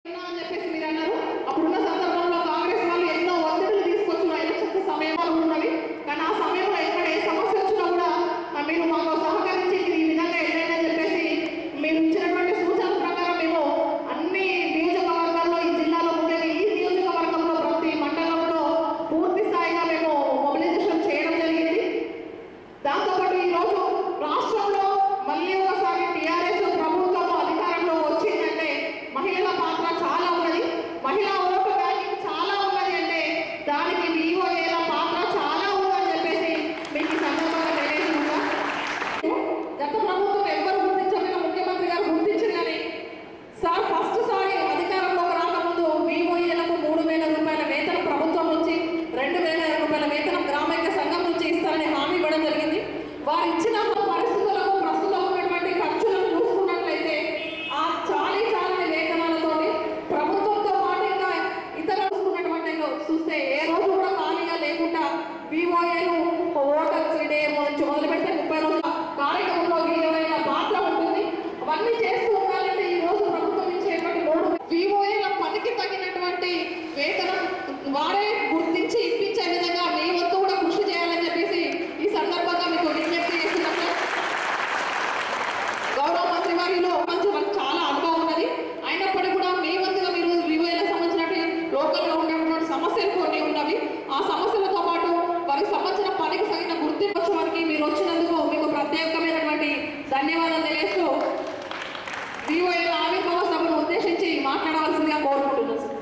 అయినా అని చెప్పేసి మీరు అన్నారు అప్పుడున్న సందర్భంలో కాంగ్రెస్ వాళ్ళు ఎన్నో ఒత్తిడులు తీసుకొచ్చిన ఎలక్షన్ సమయాలు ఉన్నవి కానీ ఆ సమయంలో ఎక్కడ ఏ సమస్య వచ్చినా కూడా ఆ, మీరు మాకు సహకరించి ఇది ఈ విధంగా వెళ్ళండి అని చెప్పేసి మీరు ఇచ్చినటువంటి సూచన ప్రకారం మేము అన్ని నియోజకవర్గాల్లో ఈ జిల్లాలో ముఖ్యంగా ఈ నియోజకవర్గంలో ప్రతి మండలంలో పూర్తి స్థాయిగా మేము మొబిలైజేషన్ చేయడం జరిగింది దాంతోపాటు ఈరోజు రాష్ట్రంలో మళ్ళీ ఒకసారి టీఆర్ఎస్ ప్రభుత్వం అధికారంలో వచ్చిందంటే మహిళల పాత్ర చాలా ఉన్నది మహిళా ఓటు బ్యాంకింగ్ చాలా ఉన్నది అంటే దానికి వివోఏల పాత్ర చాలా ఉందని చెప్పేసి మీకు ఈ సందర్భంగా తెలియజేస్తున్నా గత ప్రభుత్వం ఎవ్వరు గుర్తించలేక ముఖ్యమంత్రి గారు గుర్తించారు కానీ సార్ ఫస్ట్ సారి అధికారంలోకి రాకముందు వివోఏలకు మూడు వేల రూపాయల వేతనం ప్రభుత్వం నుంచి రెండు వేల రూపాయల వేతనం గ్రామైక్య సంఘం నుంచి ఇస్తారని హామీ ఇవ్వడం జరిగింది వారు ఇచ్చిన పరిస్థితులకు ప్రస్తుతం ఉన్నటువంటి ఖర్చులను చూసుకున్నట్లయితే ఆ చాలీ చాలని వేతనాలతోటి ప్రభుత్వంతో పాటు ఇంకా ఇతర చూసుకున్నటువంటి చూస్తే ఏ రోజు కూడా ఖాళీగా లేకుండా వివోఏలు ఓటర్స్ డే నుంచి మొదలు పెడితే ముప్పై రోజుల కార్యక్రమంలో వీలైన పాత్ర ఉంటుంది అవన్నీ చేస్తూ ఉండాలంటే ఈ రోజు ప్రభుత్వం ఇచ్చేటువంటి మూడు వివోఏల పనికి తగినటువంటి వేతనం వారే గుర్తించి ఇప్పించే విధంగా మీ వంతు కూడా కృషి చేయాలని చెప్పేసి ఈ సందర్భంగా మీకు విజ్ఞప్తి చేస్తున్నట్లు గౌరవ మంత్రి వారిలో మంచి మనకు చాలా అనుభవం ఉన్నది అయినప్పటికీ కూడా మీ వంతుగా మీరు వివోఏలకు సంబంధించినటువంటి లోకల్లో ఉన్నటువంటి సమస్యలు కొన్ని ఉన్నవి ఆ సమస్యలతో పాటు వారికి సంబంధించిన పనికి తగిన గుర్తించడానికి మీరు వచ్చినందుకు మీకు ప్రత్యేకమైనటువంటి ధన్యవాదాలు తెలియజేస్తూ వివోఏల ఆవిర్భావ సభను ఉద్దేశించి మాట్లాడవలసిందిగా కోరుకుంటున్నాను సార్.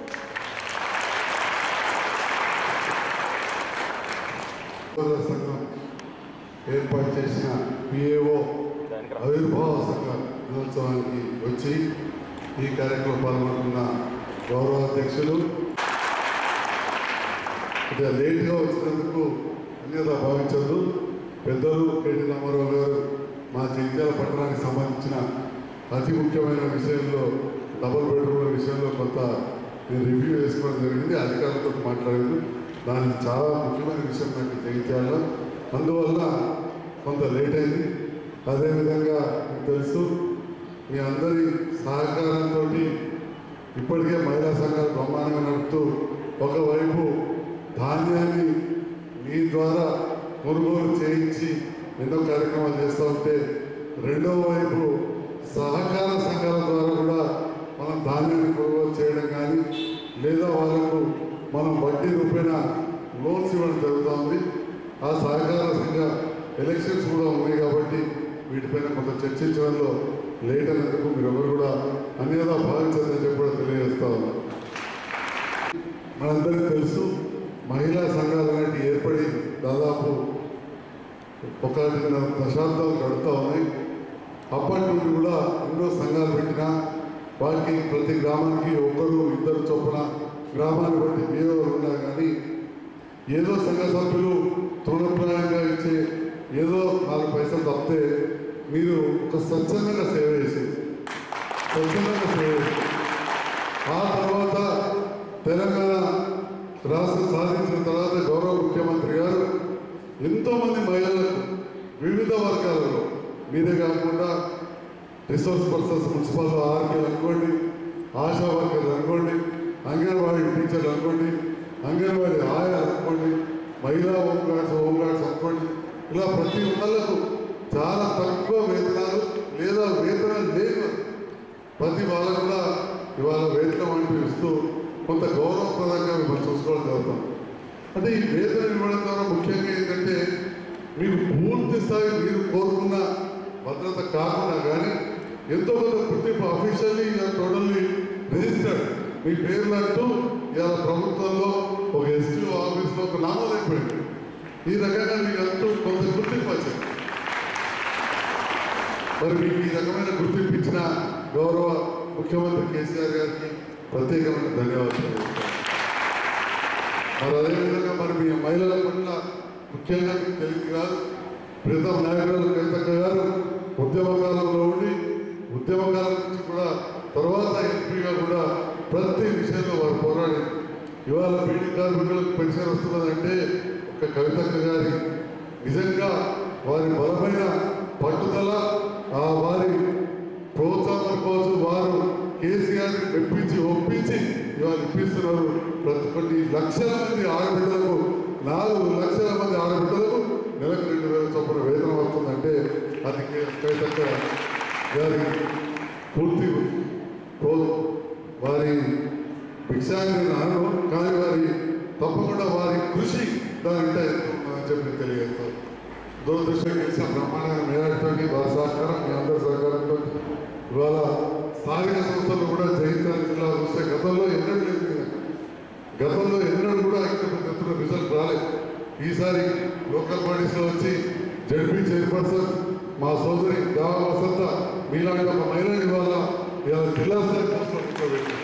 సోదర సంఘం ఏర్పాటు చేసిన పిఏఓ ఆవిర్భావ సంఘ దినోత్సవానికి వచ్చి ఈ కార్యక్రమం పాల్గొంటున్న గౌరవ అధ్యక్షులు కొద్దిగా లేట్గా వచ్చినందుకు అన్యత భావించద్దు పెద్దలు కేటీ రామారావు గారు మా జగిత్యాల పట్టణానికి సంబంధించిన అతి ముఖ్యమైన విషయంలో డబుల్ బెడ్రూమ్ల విషయంలో కొంత నేను రివ్యూ వేసుకోవడం జరిగింది అధికారులతో మాట్లాడాను దానికి చాలా ముఖ్యమైన విషయం నాకు జగిత్యాలలో అందువల్ల కొంత లేట్ అయింది అదేవిధంగా మీకు తెలుసు మీ అందరి సహకారంతో ఇప్పటికే మహిళా సంఘాలు బ్రహ్మాండంగా నడుపుతూ ఒకవైపు ధాన్యాన్ని మీ ద్వారా కొనుగోలు చేయించి ఎన్నో కార్యక్రమాలు చేస్తూ ఉంటే రెండవ వైపు సహకార సంఘాల ద్వారా కూడా మనం ధాన్యాన్ని కొనుగోలు చేయడం కానీ లేదా వాళ్ళకు మనం వడ్డీ రూపేణ లోన్స్ ఇవ్వడం జరుగుతుంది ఆ సహకార సంఘ ఎలక్షన్స్ కూడా ఉన్నాయి కాబట్టి వీటిపైన కొంత చర్చించడంలో లేట్ అయినందుకు మీరు ఎవరు కూడా అన్యదా భావించదని చెప్పి కూడా తెలియజేస్తా ఉన్నారు మనందరికీ తెలుసు మహిళా సంఘాలు అనేవి ఏర్పడి దాదాపు ఒకటిన్నర దశాబ్దాలు గడుతూ ఉన్నాయి అప్పటి నుండి కూడా ఎన్నో సంఘాలు పెట్టినా వాటికి ప్రతి గ్రామానికి ఒకరు ఇద్దరు చొప్పున గ్రామాన్ని బట్టి ఏదో ఉన్నా కానీ ఏదో సంఘ సభ్యులు తృణప్రాయంగా ఇచ్చే ఏదో నాలుగు పైసలు తప్పితే మీరు ఒక స్వచ్ఛందంగా సేవ చేసి స్వచ్ఛందంగా సేవ చేసి ఆ తర్వాత తెలంగాణ రాష్ట్రం సాధించిన తర్వాత గౌరవ ముఖ్యమంత్రి గారు ఎంతోమంది మహిళలకు వివిధ వర్గాలలో మీరే కాకుండా రిసోర్స్ పర్సన్స్ మున్సిపల్ ఆర్మీలు అనుకోండి ఆశా వర్కర్లు అనుకోండి అంగన్వాడీ టీచర్లు అనుకోండి అంగన్వాడీ ఆయా అనుకోండి మహిళా హోమ్ గార్డ్స్ హోమ్ గార్డ్స్ అనుకోండి ఇలా ప్రతి వాళ్ళకు చాలా తక్కువ వేతనాలు లేదా వేతనాలు లేవు ప్రతి వాళ్ళకు కూడా ఇవాళ వేతనం అంటూ ఇస్తూ కొంత గౌరవప్రదంగా మిమ్మల్ని చూసుకోవడం జరుగుతుంది అంటే ఈ వేతనం ఇవ్వడం ద్వారా ముఖ్యంగా ఏంటంటే మీకు పూర్తి స్థాయి మీరు కోరుకున్న భద్రత కాకుండా కానీ ఎంతో కొంత గుర్తింపు అఫీషియల్లీ టోటల్లీ రిజిస్టర్డ్ మీ పేర్లు అంటూ ఇవాళ ప్రభుత్వంలో ఒక ఎస్టీ ఆఫీస్లో ఒక నామోదైపోయింది ఈ రకంగా మీకు అంటూ కొంత గుర్తింపు వచ్చింది మరి మీకు ఈ రకమైన గుర్తింపు ఇచ్చిన గౌరవ ముఖ్యమంత్రి కేసీఆర్ గారికి ప్రత్యేకమైన ధన్యవాదాలు తెలుపుతున్నాను. మరి అదేవిధంగా మరి మీ మహిళల పట్ల ముఖ్యంగా మీకు తెలియదు కాదు ప్రీతం నాయకురాలు కవితక్క గారు ఉద్యమ కాలంలో ఉండి ఉద్యమ కాలం నుంచి కూడా తర్వాత ఎంపీగా కూడా ప్రతి విషయంలో వారు పోరాడి ఇవాళ బీడీ కార్మికులకు పెన్షన్ వస్తున్నదంటే ఒక కవితక్క గారి నిజంగా వారి బలమైన పట్టుదల ఆ వారి ప్రోత్సాహం అనుకోవచ్చు వారు కేసీఆర్ మెప్పించి ఒప్పించి ఇవాళ ఇప్పిస్తున్నారు ప్రతి కొన్ని లక్షల మంది ఆడబిడ్డలకు నాలుగు లక్షల మంది ఆడబిడ్డలకు నెలకు రెండు వేల చొప్పున వేతనం వస్తుందంటే అది కవితక్క గారి పూర్తి రోజు వారి భిక్షాన్ని నాను కానీ వారి తప్పకుండా వారి కృషి దానింటే మనం చెప్పి తెలియజేస్తాం దురదృష్టం చేసిన బ్రహ్మాండమైన మేరతోటి వారి సహకారం మీ అందరి సహకారంతో ఇవాళ స్థానిక సంస్థలు కూడా జగిత్యాల జిల్లా చూస్తే గతంలో ఎన్నడూ లేదు కదా. గతంలో ఎన్నడూ కూడా ఇంత పెద్ద ఎత్తున రిజల్ట్ రాలేదు ఈసారి లోకల్ బాడీస్లో వచ్చి జడ్పీ చైర్పర్సన్ మా సోదరి దావా వసంత మీలాంటి ఒక మహిళని ఇవాళ ఇవాళ జిల్లా స్థాయి పోస్టులో కూర్చోబెట్టారు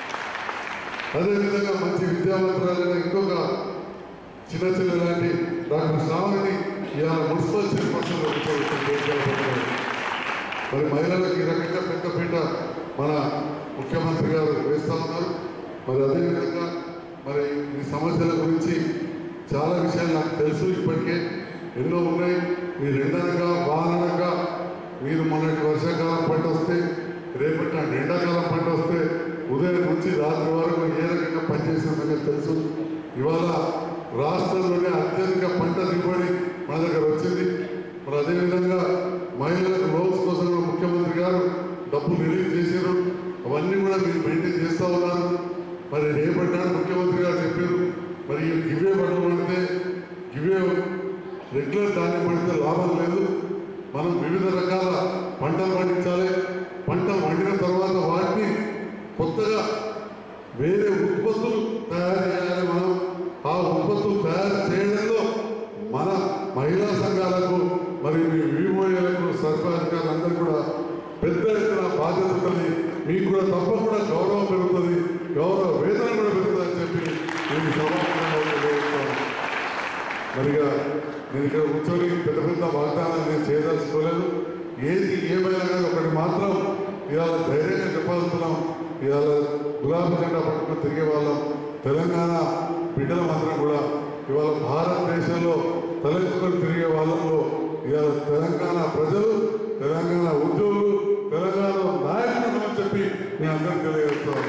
అదేవిధంగా మంచి విద్యావంతురాలైన ఇంకొక చిన్న చిన్న లాంటి డాక్టర్ శ్రావణిని ఇవాళ మున్సిపల్ చైర్పర్సన్ కూర్చోబెట్టారు మరి మహిళలకు ఈ రకంగా పెద్దపీట మన ముఖ్యమంత్రి గారు వేస్తూ ఉన్నారు మరి అదేవిధంగా మరి ఈ సమస్యల గురించి చాలా విషయాలు నాకు తెలుసు ఇప్పటికే ఎన్నో ఉన్నాయి మీరు ఎండనగా వాననగా మీరు మొన్నటి వర్షాకాలం పంట వస్తే రేపటి నాడు ఎండాకాలం పంట వస్తే ఉదయం నుంచి రాత్రి వరకు ఏ రకంగా పనిచేసిన సంగతి తెలుసు ఇవాళ రాష్ట్రంలోనే అత్యధిక పంట దిగుబడి మన దగ్గర వచ్చింది మరి అదేవిధంగా మహిళలకు లోన్స్ కోసం కూడా ముఖ్యమంత్రి గారు డబ్బులు రిలీజ్ చేశారు అవన్నీ కూడా మీరు మెయింటైన్ చేస్తూ ఉన్నారు మరి రేపటి నాడు ముఖ్యమంత్రి గారు చెప్పారు మరి ఇవే పడమంటే ఇవే రెగ్యులర్ ధాన్యం పడితే లాభం లేదు మనం వివిధ రకాల పంటలు పండించాలి పంటలు పండిన తర్వాత వాటిని కొత్తగా వేరే ఉత్పత్తులు తయారు చేయాలి మనం ఆ ఉత్పత్తులు తయారు చేయడంలో మన మహిళా సంఘాలకు మరియు మీ వివోఏలకు సర్కాధికారులందరూ కూడా పెద్ద ఎత్తున బాధ్యత ఉంటుంది మీకు కూడా తప్పకుండా గౌరవం పెరుగుతుంది గౌరవ వేతన కూడా పెరుగుతుందని చెప్పి నేను సమాధానంగా తెలియజేస్తాను మరిగా నేను ఇక్కడ కూర్చొని పెద్ద పెద్ద వాగ్దానాలు నేను చేయదలుచుకోలేదు ఏది ఏమైనా కానీ ఒకటి మాత్రం ఇవాళ ధైర్యంగా చెప్పగలుగుతున్నాం ఇవాళ గులాబీ జెండా పట్టుకుని తిరిగే వాళ్ళం తెలంగాణ బిడ్డల మాత్రం కూడా ఇవాళ భారతదేశంలో తలెత్తుకొని తిరిగే వాళ్ళలో ఇవాళ తెలంగాణ ప్రజలు తెలంగాణ ఉద్యోగులు తెలంగాణ నాయకులు అని చెప్పి నేను అందరికీ తెలియజేస్తాను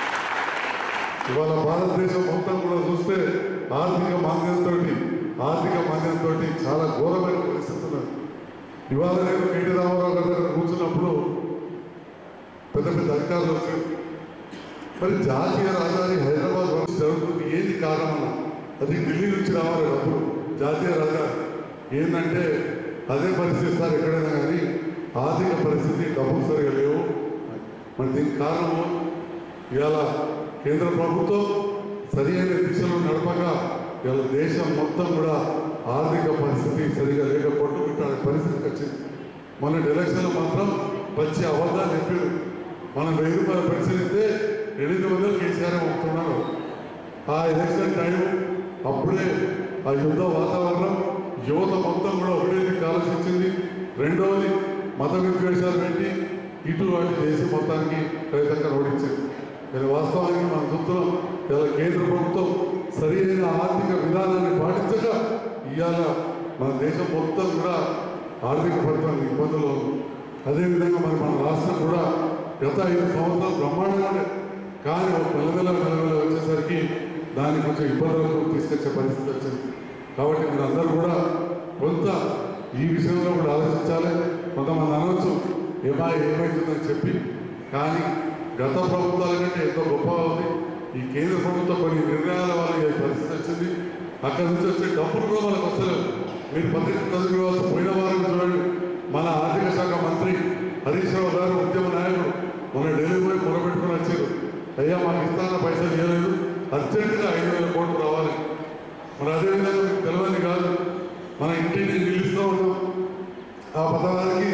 ఇవాళ భారతదేశం మొత్తం కూడా చూస్తే ఆర్థిక మాంద్యంతో ఆర్థిక మాంద్యంతో చాలా ఘోరమైన పరిస్థితి ఉన్నది ఇవాళ నేను కేటీ రామారావు గారి దగ్గర కూర్చున్నప్పుడు పెద్ద పెద్ద అధికారులు వచ్చారు మరి జాతీయ రాజధాని హైదరాబాద్ వరకు జరుగుతుంది ఏంది కారణం అన్న అది ఢిల్లీ నుంచి రావాలి డబ్బులు జాతీయ రాజధాని ఏంటంటే అదే పరిస్థితి సార్ ఎక్కడైనా కానీ ఆర్థిక పరిస్థితి డబ్బులు సరిగా లేవు మరి దీనికి కారణము ఇవాళ కేంద్ర ప్రభుత్వం సరి అయిన దిశలో నడపగా ఇవాళ దేశం మొత్తం కూడా ఆర్థిక పరిస్థితి సరిగా లేక కొట్టుకుంటాడే పరిస్థితికి వచ్చింది మొన్న ఎలక్షన్లో మాత్రం పచ్చి అబద్ధాలు చెప్పారు మనం వెయ్యి రూపాయల పెన్షన్ ఇస్తే ఎనిమిది వందలు కేసీఆర్ పంపుతున్నారు ఆ ఎలక్షన్ టైం అప్పుడే ఆ యుద్ధ వాతావరణం యువత మొత్తం కూడా ఒకటేది ఆలోచించింది రెండవది మత విద్వేషాలు పెట్టి ఇటు అటు చేసి మొత్తానికి రైతంగా ఓడించింది ఇది వాస్తవానికి మనం చూస్తున్నాం ఇలా కేంద్ర ప్రభుత్వం సరైన ఆర్థిక విధానాన్ని పాటించక ఇవాళ మన దేశం మొత్తం కూడా ఆర్థిక పరమైన ఇబ్బందులు ఉంది. అదేవిధంగా మరి మన రాష్ట్రం కూడా గత ఐదు సంవత్సరాలు బ్రహ్మాండంగా ఉండే. కానీ ఒక మెల్లమెల్ల మెల్లమెల్ల వచ్చేసరికి దాన్ని కొంచెం ఇబ్బందులకు తీసుకొచ్చే పరిస్థితి వచ్చింది కాబట్టి మీరు అందరూ కూడా కొంత ఈ విషయంలో కూడా ఆలోచించాలి కొంతమంది అనవచ్చు ఏమా ఏమవుతుందని చెప్పి కానీ గత ప్రభుత్వాల కంటే ఎంతో గొప్పగా ఉంది ఈ కేంద్ర ప్రభుత్వం కొన్ని నిర్ణయాల వల్ల ఈ పరిస్థితి వచ్చింది అక్కడి నుంచి వచ్చే డబ్బులు కూడా మనకు వస్తలేవు మీరు పత్రిక చదివివచ్చు పోయిన వారం చూడండి మన ఆర్థిక శాఖ మంత్రి హరీష్ రావు గారు ఉద్యమ నాయకుడు మొన్న ఢిల్లీ పోయి మొరపెట్టుకుని వచ్చారు అయ్యా మాకు ఇస్తాన పైసలు చేయలేదు అర్జెంటుగా ఐదు వేల కోట్లు రావాలి మరి అదేవిధంగా మీకు తెలియని కాదు మన ఇంటిని నిలుస్తూ ఉన్నాం ఆ పథకానికి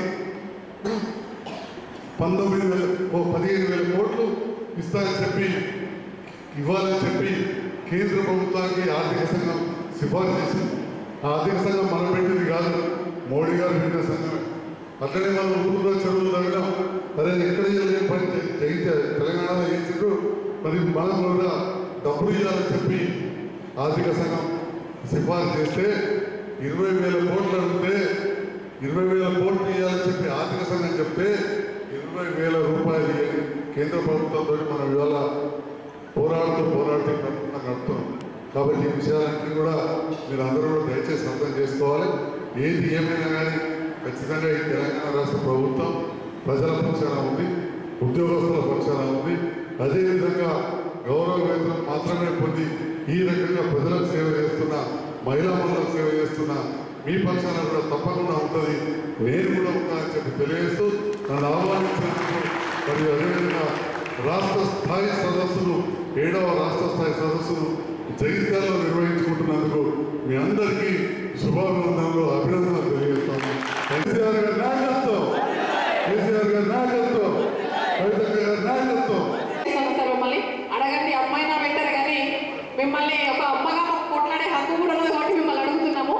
పంతొమ్మిది వేల ఓ పదిహేను వేల కోట్లు ఇస్తారని చెప్పి ఇవ్వాలని చెప్పి కేంద్ర ప్రభుత్వానికి ఆర్థిక సంఘం సిఫార్సు చేసింది ఆ ఆర్థిక సంఘం మనం పెట్టింది కాదు మోడీ గారు పెట్టిన సంఘమే అట్లనే మనం ఊళ్ళో చెరువులు తగ్గడం అరే ఎక్కడ చేయలేని పని చే- చేయితే తెలంగాణలో చేసిండ్రు మరి మనం కూడా డబ్బులు ఇవ్వాలని చెప్పి ఆర్థిక సంఘం సిఫార్సు చేస్తే ఇరవై వేల కోట్లు అడిగితే ఇరవై వేల కోట్లు ఇవ్వాలని చెప్పి ఆర్థిక సంఘం చెప్తే ఇరవై వేల రూపాయలు ఇవ్వాలి కేంద్ర ప్రభుత్వంతో మనం ఇవాళ పోరాడుతూ పోరాడుతూ నడుపుతున్నా నడుపుతున్నాం కాబట్టి ఈ విషయాలన్నీ కూడా మీరు అందరూ కూడా దయచేసి అర్థం చేసుకోవాలి ఏది ఏమైనా కానీ ఖచ్చితంగా ఈ తెలంగాణ రాష్ట్ర ప్రభుత్వం ప్రజల పక్షాన ఉంది ఉద్యోగస్తుల పక్షాన ఉంది అదేవిధంగా గౌరవ వేతనం మాత్రమే పొంది ఈ రకంగా ప్రజలకు సేవ చేస్తున్న మహిళా మనులకు సేవ చేస్తున్న మీ పక్షాన కూడా తప్పకుండా ఉంటుంది నేను కూడా ఉంటానని చెప్పి తెలియజేస్తూ నన్ను ఆహ్వానించినందుకు మరియు అదేవిధంగా రాష్ట్ర స్థాయి సదస్సును ఏడవ రాష్ట్ర స్థాయి సదస్సును జగిత్యాలలో నిర్వహించుకుంటున్నందుకు మీ అందరికీ శుభాభివందనలు అభినందనలు తెలియజేస్తాను కేసీఆర్ గారి నాయకత్వం కేసీఆర్ గారి నాయకత్వం కవితక్క గారి నాయకత్వం చేస్తాను సార్ మిమ్మల్ని అడగండి అమ్మాయినా పెట్టారు కానీ మిమ్మల్ని ఒక అమ్మగా మాకు కొట్లాడే హక్కు కూడా ఉన్నది కాబట్టి మిమ్మల్ని అడుగుతున్నాము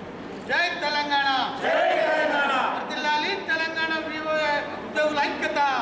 జై తెలంగాణ జై తెలంగాణ వర్ధిల్లాలి తెలంగాణ ఉద్యోగుల ఐక్యత